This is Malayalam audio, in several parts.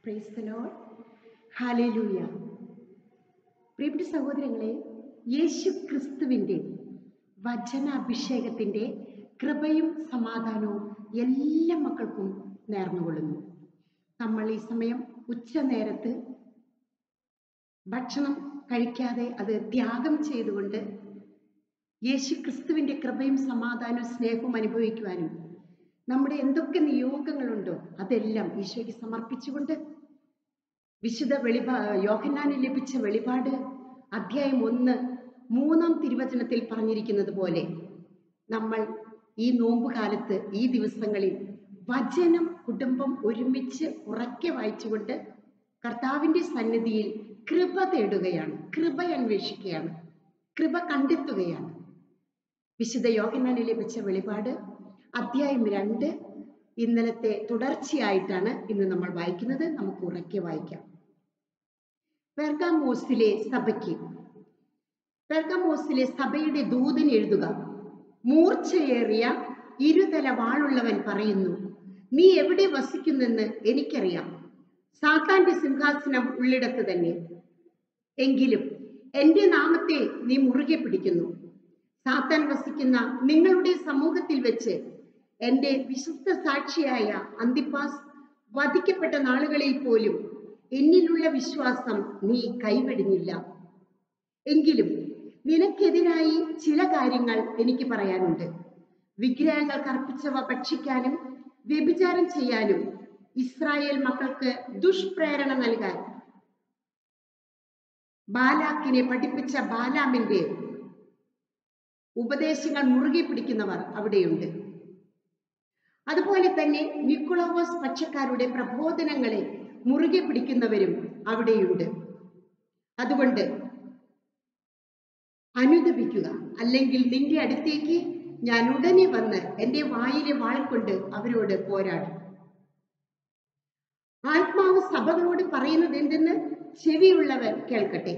പ്രൈസ് ദ ലോർഡ് ഹാലേലൂയ പ്രിയപ്പെട്ട സഹോദരങ്ങളെ യേശു ക്രിസ്തുവിൻ്റെ വചനാഭിഷേകത്തിൻ്റെ കൃപയും സമാധാനവും എല്ലാ മക്കൾക്കും നേർന്നുകൊള്ളുന്നു നമ്മൾ ഈ സമയം ഉച്ച നേരത്ത് ഭക്ഷണം കഴിക്കാതെ അത് ത്യാഗം ചെയ്തുകൊണ്ട് യേശു ക്രിസ്തുവിൻ്റെ കൃപയും സമാധാനവും സ്നേഹവും അനുഭവിക്കുവാനും നമ്മുടെ എന്തൊക്കെ നിയോഗങ്ങളുണ്ടോ അതെല്ലാം ഈശോയ്ക്ക് സമർപ്പിച്ചുകൊണ്ട് വിശുദ്ധ വെളിപാ യോഹന്നാന് ലഭിച്ച വെളിപാട് അധ്യായം ഒന്ന് മൂന്നാം തിരുവചനത്തിൽ പറഞ്ഞിരിക്കുന്നത് പോലെ നമ്മൾ ഈ നോമ്പുകാലത്ത് ഈ ദിവസങ്ങളിൽ വചനം കുടുംബം ഒരുമിച്ച് ഉറക്കെ വായിച്ചുകൊണ്ട് കർത്താവിൻ്റെ സന്നിധിയിൽ കൃപ തേടുകയാണ് കൃപ അന്വേഷിക്കുകയാണ് കൃപ കണ്ടെത്തുകയാണ് വിശുദ്ധ യോഹന്നാന് ലഭിച്ച വെളിപാട് അധ്യായം രണ്ട് ഇന്നലത്തെ തുടർച്ചയായിട്ടാണ് ഇന്ന് നമ്മൾ വായിക്കുന്നത് നമുക്ക് ഉറക്കെ വായിക്കാം പെർഗാമോസിലെ സഭയ്ക്ക് പെർഗാമോസിലെ സഭയുടെ ദൂതൻ എഴുതുക മൂർച്ചയേറിയ ഇരുതല വാളുള്ളവൻ പറയുന്നു നീ എവിടെ വസിക്കുന്നെന്ന് എനിക്കറിയാം സാത്താന്റെ സിംഹാസനം ഉള്ളിടത്ത് തന്നെ എങ്കിലും എന്റെ നാമത്തെ നീ മുറുകെ പിടിക്കുന്നു സാത്താൻ വസിക്കുന്ന നിങ്ങളുടെ സമൂഹത്തിൽ വെച്ച് എന്റെ വിശുദ്ധ സാക്ഷിയായ അന്തിപ്പാസ് വധിക്കപ്പെട്ട നാളുകളിൽ പോലും എന്നിലുള്ള വിശ്വാസം നീ കൈവെടിഞ്ഞില്ല എങ്കിലും നിനക്കെതിരായി ചില കാര്യങ്ങൾ എനിക്ക് പറയാനുണ്ട് വിഗ്രഹങ്ങൾക്ക് അർപ്പിച്ചവ ഭക്ഷിക്കാനും വ്യഭിചാരം ചെയ്യാനും ഇസ്രായേൽ മക്കൾക്ക് ദുഷ്പ്രേരണ നൽകാൻ ബാലാക്കിനെ പഠിപ്പിച്ച ബാലാമിന്റെ ഉപദേശങ്ങൾ മുറുകെ പിടിക്കുന്നവർ അവിടെയുണ്ട് അതുപോലെ തന്നെ നിക്കുളോവസ് പക്ഷക്കാരുടെ പ്രബോധനങ്ങളെ മുറുകെ പിടിക്കുന്നവരും അവിടെയുണ്ട് അതുകൊണ്ട് അനുദപിക്കുക അല്ലെങ്കിൽ നിന്റെ അടുത്തേക്ക് ഞാൻ ഉടനെ വന്ന് എൻ്റെ വായിലെ വാൾ കൊണ്ട് അവരോട് പോരാടും ആത്മാവ് സഭകളോട് പറയുന്നത് എന്തെന്ന് ചെവിയുള്ളവൻ കേൾക്കട്ടെ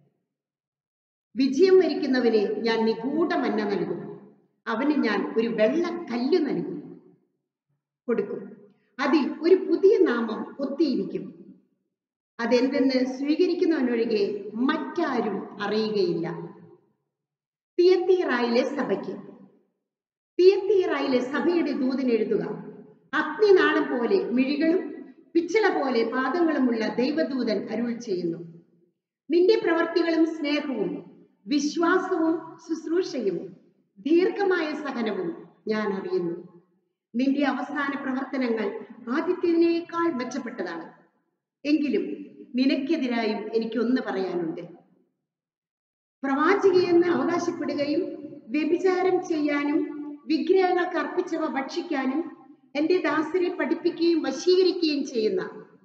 വിജയം വരിക്കുന്നവനെ ഞാൻ നിഗൂഢമന്ന നൽകും അവന് ഞാൻ ഒരു വെള്ള കല്ല് നൽകും കൊടുക്കും അതിൽ ഒരു പുതിയ നാമം ഒത്തിയിരിക്കും അതെന്തെന്ന് സ്വീകരിക്കുന്നവനൊഴികെ മറ്റാരും അറിയുകയില്ല തിയത്തീറായിലെ സഭയ്ക്ക് തിയത്തീറായിലെ സഭയുടെ ദൂതൻ എഴുതുക അഗ്നിനാളം പോലെ മിഴികളും പിച്ചള പോലെ പാദങ്ങളുമുള്ള ദൈവദൂതൻ അരുൾ ചെയ്യുന്നു നിന്റെ പ്രവർത്തികളും സ്നേഹവും വിശ്വാസവും ശുശ്രൂഷയും ദീർഘമായ സഹനവും ഞാൻ അറിയുന്നു നിന്റെ അവസാന പ്രവർത്തനങ്ങൾ ആദ്യത്തേതിനേക്കാൾ മെച്ചപ്പെട്ടതാണ് എങ്കിലും നിനക്കെതിരായും എനിക്കൊന്ന് പറയാനുണ്ട് പ്രവാചികയെന്ന് അവകാശപ്പെടുകയും വ്യഭിചാരം ചെയ്യാനും വിഗ്രഹങ്ങൾക്ക് അർപ്പിച്ചവ ഭക്ഷിക്കാനും എന്റെ ദാസരെ പഠിപ്പിക്കുകയും വശീകരിക്കുകയും ചെയ്യുന്ന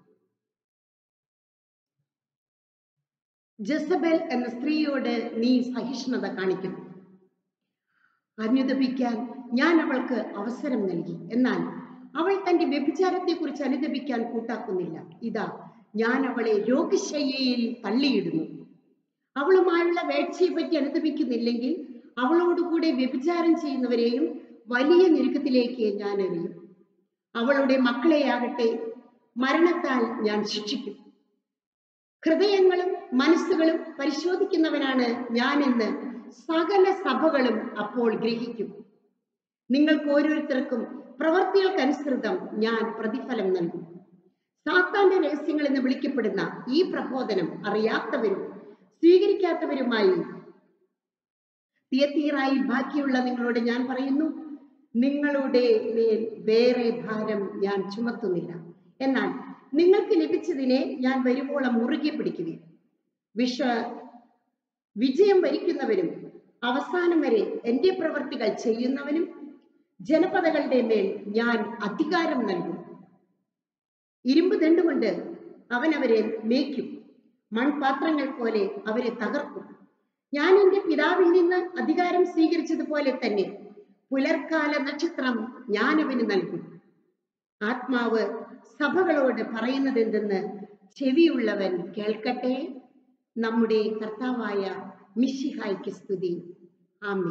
ജസബൽ എന്ന സ്ത്രീയോട് നീ സഹിഷ്ണുത കാണിക്കുന്നു അനുദപിക്കാൻ ഞാൻ അവൾക്ക് അവസരം നൽകി എന്നാൽ അവൾ തന്റെ വ്യഭിചാരത്തെക്കുറിച്ച് അനുദപിക്കാൻ കൂട്ടാക്കുന്നില്ല ഇതാ ഞാൻ അവളെ രോഗശയ്യയിൽ തള്ളിയിടുന്നു അവളുമായുള്ള വേഴ്ചയെ പറ്റി അനുദപിക്കുന്നില്ലെങ്കിൽ അവളോടുകൂടെ വ്യഭിചാരം ചെയ്യുന്നവരെയും വലിയ ഞെരുക്കത്തിലേക്ക് ഞാൻ എറിയും അവളുടെ മക്കളെയാകട്ടെ മരണത്താൽ ഞാൻ ശിക്ഷിക്കും ഹൃദയങ്ങളും മനസ്സുകളും പരിശോധിക്കുന്നവനാണ് ഞാനെന്ന് സകല സഭകളും അപ്പോൾ ഗ്രഹിക്കും നിങ്ങൾക്ക് ഓരോരുത്തർക്കും പ്രവർത്തികൾക്കനുസൃതം ഞാൻ പ്രതിഫലം നൽകും സാത്താന്റെ രഹസ്യങ്ങൾ എന്ന് വിളിക്കപ്പെടുന്ന ഈ പ്രബോധനം അറിയാത്തവരും സ്വീകരിക്കാത്തവരുമായി തിയത്തീറായി ബാക്കിയുള്ള നിങ്ങളോട് ഞാൻ പറയുന്നു നിങ്ങളുടെ മേൽ വേറെ ഭാരം ഞാൻ ചുമത്തുന്നില്ല എന്നാൽ നിങ്ങൾക്ക് ലഭിച്ചതിനെ ഞാൻ വരുവോളം മുറുകെ പിടിക്കുകയും വിശ്വ വിജയം വരിക്കുന്നവരും അവസാനം വരെ എൻ്റെ പ്രവർത്തികൾ ചെയ്യുന്നവനും ജനപദകളുടെ മേൽ ഞാൻ അധികാരം നൽകും ഇരുമ്പ് ദണ്ടുകൊണ്ട് അവൻ അവരെ മേയ്ക്കും മൺപാത്രങ്ങൾ പോലെ അവരെ തകർക്കും ഞാൻ എൻ്റെ പിതാവിൽ നിന്ന് അധികാരം സ്വീകരിച്ചതുപോലെ തന്നെ പുലർക്കാല നക്ഷത്രം ഞാൻ അവന് നൽകും ആത്മാവ് സഭകളോട് പറയുന്നത് എന്തെന്ന് ചെവിയുള്ളവൻ കേൾക്കട്ടെ നമ്മുടെ കർത്താവായ മിഷിഹായ്ക്ക് സ്തുതി ആമേ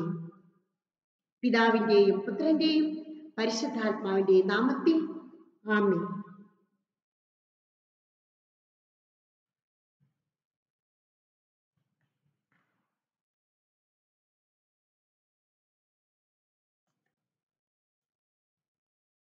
പിതാവിൻ്റെയും പുത്രൻ്റെയും പരിശുദ്ധാത്മാവിൻ്റെയും നാമത്തിൽ ആമേ